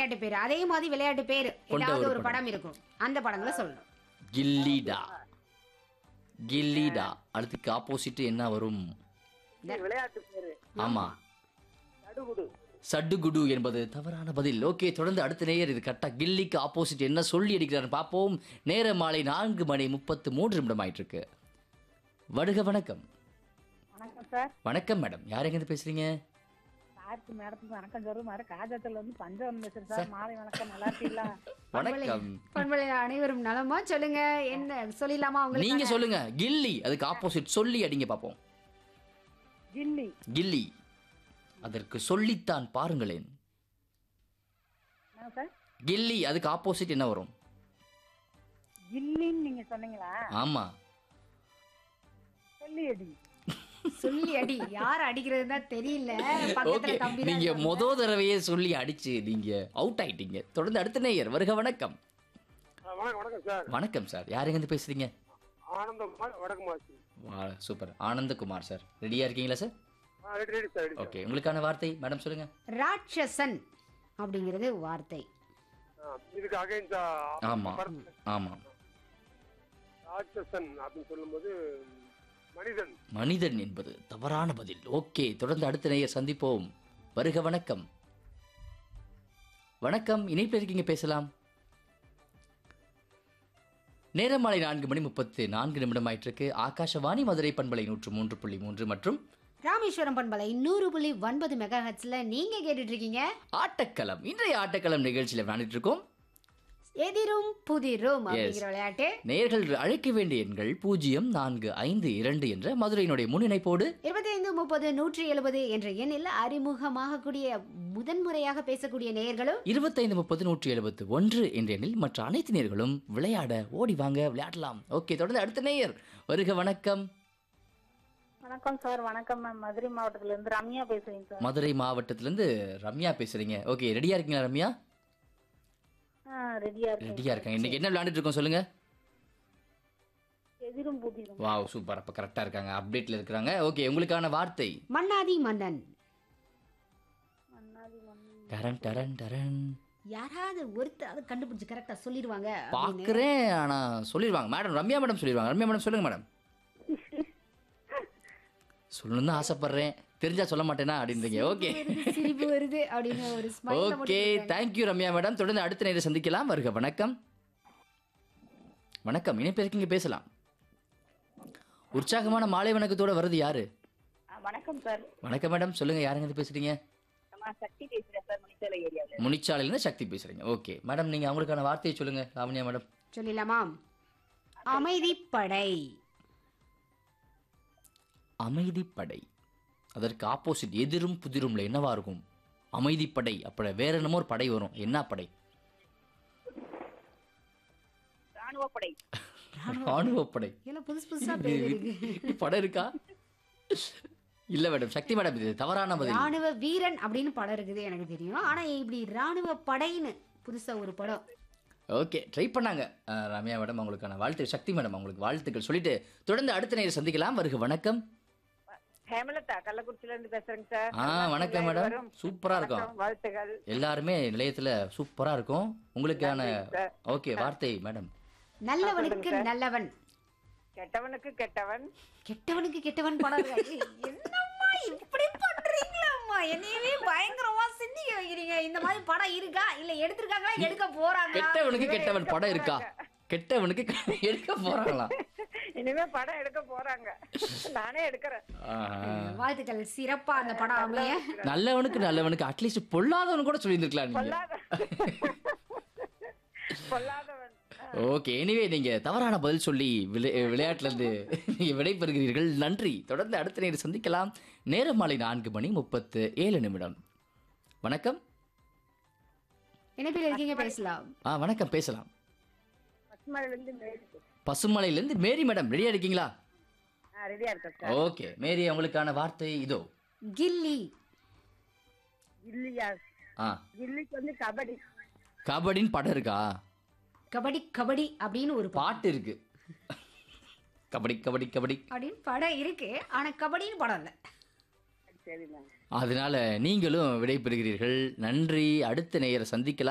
விளையாட்டு பேரு அதே மாதிரி விளையாட்டு பேரு கொண்ட ஏதாவது ஒரு ஒரு படம் இருக்கும் அந்த படங்களை சொல்லணும் கில்லிடா கில்லிடா அடுத்துக்கு ஆப்போசிட் என்ன வரும் விளையாட்டு பேரு ஆமா நடுகுடு சட்டுகுடு என்பது தவறான பதில் ஓகே தொடர்ந்து அடுத்த நேயர் இது கரெக்டா கில்லிக்கு ஆப்போசிட் என்ன சொல்லி அடிக்கிறாரு பார்ப்போம் நேர மாலை நான்கு மணி முப்பத்து மூன்று நிமிடம் ஆயிட்டு இருக்கு வடுக வணக்கம் வணக்கம் சார் வணக்கம் மேடம் யார் எங்கேருந்து பேசுறீங்க சாருக்கு மேடத்துக்கு வணக்கம் சொல்லும் மாதிரி காஜாத்துல வந்து பஞ்சம் பேசுறேன் சார் மாலை வணக்கம் நல்லா இருக்கீங்களா வணக்கம் பண்பலை அனைவரும் நலமா சொல்லுங்க என்ன சொல்லிடலாமா உங்களுக்கு நீங்க சொல்லுங்க கில்லி அதுக்கு ஆப்போசிட் சொல்லி அடிங்க பார்ப்போம் கில்லி கில்லி அதற்கு சொல்லித்தான் பாருங்களேன் என்ன சார் கில்லி அதுக்கு ஆப்போசிட் என்ன வரும் கில்லின்னு நீங்க சொன்னீங்களா ஆமா சொல்லி அடி சொல்லி அடி யார் அடிக்கிறதுன்னு தான் தெரியல ஓகே பக்கத்துல தம்பி தான் நீங்க இருக்காங்க. மொத தடவையே சொல்லி அடிச்சு நீங்க அவுட் ஆயிட்டீங்க தொடர்ந்து அடுத்த நேயர் வருக வணக்கம் வணக்கம் வணக்கம் சார் வணக்கம் சார் யார் எங்கேருந்து பேசுறீங்க ஆனந்தம் வடக்கு மாசி வா, சூப்பர் ஆனந்தகுமார் சார் ரெடியா இருக்கீங்களா sir ready ready sir ready okay உங்களுக்கான வார்த்தை மேடம் சொல்லுங்க ராட்சசன் அப்படிங்கிறது வார்த்தை இதுக்கு அகைன்ஸ்டா ஆமா ஆமா ராட்சசன் அப்படின்னு சொல்லும்போது மனிதன் மனிதன் என்பது தவறான பதில் ஓகே தொடர்ந்து அடுத்த நேயர் சந்திப்போம் வருக வணக்கம் வணக்கம் இணைப்பில் இருக்கீங்க பேசலாம் நேரம் மாலை நான்கு மணி முப்பத்து நான்கு நிமிடம் ஆயிட்டிருக்கு ஆகாஷவாணி மதுரை பண்பலை நூற்று மூன்று புள்ளி மூன்று மற்றும் ராமேஸ்வரம் பண்பலை நூறு புள்ளி ஒன்பது மெகா ஹெட்ஸ்ல நீங்க கேட்டுட்டு இருக்கீங்க ஆட்டக்களம் இன்றைய ஆட்டக்களம் நிகழ்ச்சியில் விளையாண்டுட்டு இருக்கோம் எதிரும் புதிரும் அப்படிங்கிற விளையாட்டு நேயர்கள் அழைக்க வேண்டிய எண்கள் பூஜ்ஜியம் நான்கு ஐந்து இரண்டு என்ற மதுரையினுடைய முன்னிணைப்போடு இருபத்தைந்து முப்பது நூற்றி எழுபது என்ற எண்ணில் அறிமுகமாக கூடிய முதன்முறையாக பேசக்கூடிய நேயர்களும் இருபத்தைந்து முப்பது நூற்றி எழுபத்து ஒன்று என்ற எண்ணில் மற்ற அனைத்து நேர்களும் விளையாட ஓடி வாங்க விளையாடலாம் ஓகே தொடர்ந்து அடுத்த நேயர் வருக வணக்கம் வணக்கம் சார் வணக்கம் மேம் மதுரை மாவட்டத்துல இருந்து ரம்யா பேசுறேங்க சார் மதுரை மாவட்டத்திலிருந்து ரம்யா பேசுறீங்க ஓகே ரெடியா இருக்கீங்களா ரம்யா ஆ ரெடியா இருக்கேன் ரெடியா இருக்காங்க இன்னைக்கு என்ன விளையாண்டுட்டு இருக்கோம் சொல்லுங்க எதிரும் புதிரும் வாவ் சூப்பர் அப்ப கரெக்டா இருக்காங்க அப்டேட்ல இருக்கிறாங்க ஓகே உங்களுக்கான வார்த்தை மன்னாதி மன்னன் மன்னாதி மன்னன். டரன் டரன் டரன் யாராவது ஒருத்தர் கண்டுபிடிச்சு கரெக்டா சொல்லிடுவாங்க அப்படின்னு. பாக்குறேன் ஆனா சொல்லிடுவாங்க மேடம் ரம்யா மேடம் சொல்லிடுவாங்க ரம்யா மேடம் சொல்லுங்க மேடம் சொல்லணும்னு தான் ஆசைப்படுறேன் தெரிஞ்சா சொல்ல மாட்டேனா அப்படின்றீங்க ஓகே வருது, சிரிப்பு வருது அப்படின்னு ஒரு smile ல ஓகே போட்டுருக்காங்க. தேங்க்யூ ரம்யா மேடம் தொடர்ந்து அடுத்த நேரம் சந்திக்கலாம் வருக வணக்கம் வணக்கம் இணைப்பு இருக்கீங்க பேசலாம் உற்சாகமான மாலை வணக்கத்தோட வருது யாரு ஆ, வணக்கம் சார் வணக்கம் மேடம் சொல்லுங்க யாருங்க இருந்து பேசுறீங்க நான் சக்தி பேசுறேன் சார் மணிச்சேலை ஏரியாவில் முனிச்சாலையில இருந்து சக்தி பேசுறீங்க ஓகே மேடம் நீங்க அவங்களுக்கான வார்த்தையை சொல்லுங்க லாவண்யா மேடம் சொல்லிடலாமா அமைதிப்படை அமைதிப்படை அதற்கு ஆப்போசிட் எதிரும் புதிரும்ல என்னவா இருக்கும் அமைதிப்படை அப்ப வேற என்னமோ ஒரு படை வரும் என்ன படை ராணுவ படை ராணுவப்படை எல்லாம் புதுசு புதுசா பேர் இருக்கு படம் இருக்கா இல்ல மேடம் சக்தி மேடம் இது தவறான பதில் ராணுவ வீரன் அப்படின்னு படம் இருக்குது எனக்கு தெரியும் ஆனா இப்படி ராணுவ படைன்னு புதுசா ஒரு படம் ஓகே ட்ரை பண்ணாங்க அஹ், ரம்யா மேடம் அவங்களுக்கான வாழ்த்து சக்தி மேடம் அவங்களுக்கு வாழ்த்துக்கள் சொல்லிட்டு தொடர்ந்து அடுத்த நேரம் சந்திக்கலாம் வருக வணக்கம் ஹேமலதா கள்ளக்குறிச்சில இருந்து பேசுறேங்க சார் ஆ வணக்கம் மேடம் சூப்பரா இருக்கும் வாழ்த்துகள் எல்லாருமே நிலையத்துல சூப்பரா இருக்கும் உங்களுக்கான சார். ஓகே வார்த்தை மேடம் நல்லவனுக்கு நல்லவன் கெட்டவனுக்கு கெட்டவன் கெட்டவனுக்கு கெட்டவன் படம் இருக்கு. என்னம்மா இப்படி பண்றீங்களம்மா என்னையவே பயங்கரமா சிந்திக்க வைக்கிறீங்க இந்த மாதிரி படம் இருக்கா இல்ல எடுத்திருக்காங்களா எடுக்க போறாங்களா கெட்டவனுக்கு கெட்டவன் படம் இருக்கா கெட்டவனுக்கு எடுக்க போறாங்களாம் இனிமே படம் எடுக்க போறாங்க நானே எடுக்கிறேன் ஆஹா. வாழ்த்துக்கள் சிறப்பா அந்த படம் அமைய நல்லவனுக்கு நல்லவனுக்கு அட்லீஸ்ட் பொல்லாதவனு கூட சொல்லியிருந்திருக்கலாம் நீங்க பொல்லாத பொல்லாதவன் ஓகே எனிவே நீங்க தவறான பதில் சொல்லி விளை- விளையாட்டுல இருந்து நீங்க விடைபெறுகிறீர்கள் நன்றி தொடர்ந்து அடுத்த நேரம் சந்திக்கலாம் நேரம் மாலை நான்கு மணி முப்பத்து ஏழு நிமிடம் வணக்கம் இணைப்பில் இருக்கீங்க பேசலாம் ஆ வணக்கம் பேசலாம் பசுமலையில இருந்து மேரி பசுமலையிலேருந்து மேரி மேடம் ரெடியா இருக்கீங்களா ரெடியா இருக்கேன் சார் ஓகே மேரி அவங்களுக்கான வார்த்தை இதோ கில்லி இல்லையா ஆ கில்லிக்கு வந்து கபடி கபடின்னு படம் இருக்கா கபடி கபடி அப்படின்னு ஒரு படம் பாட்டு இருக்கு கபடி கபடி கபடி அப்படின்னு படம் இருக்கு ஆனா கபடின்னு படம் இல்ல சரி மேம் அதனால நீங்களும் விடைபெறுகிறீர்கள் நன்றி அடுத்த நேயரை சந்திக்கலாம்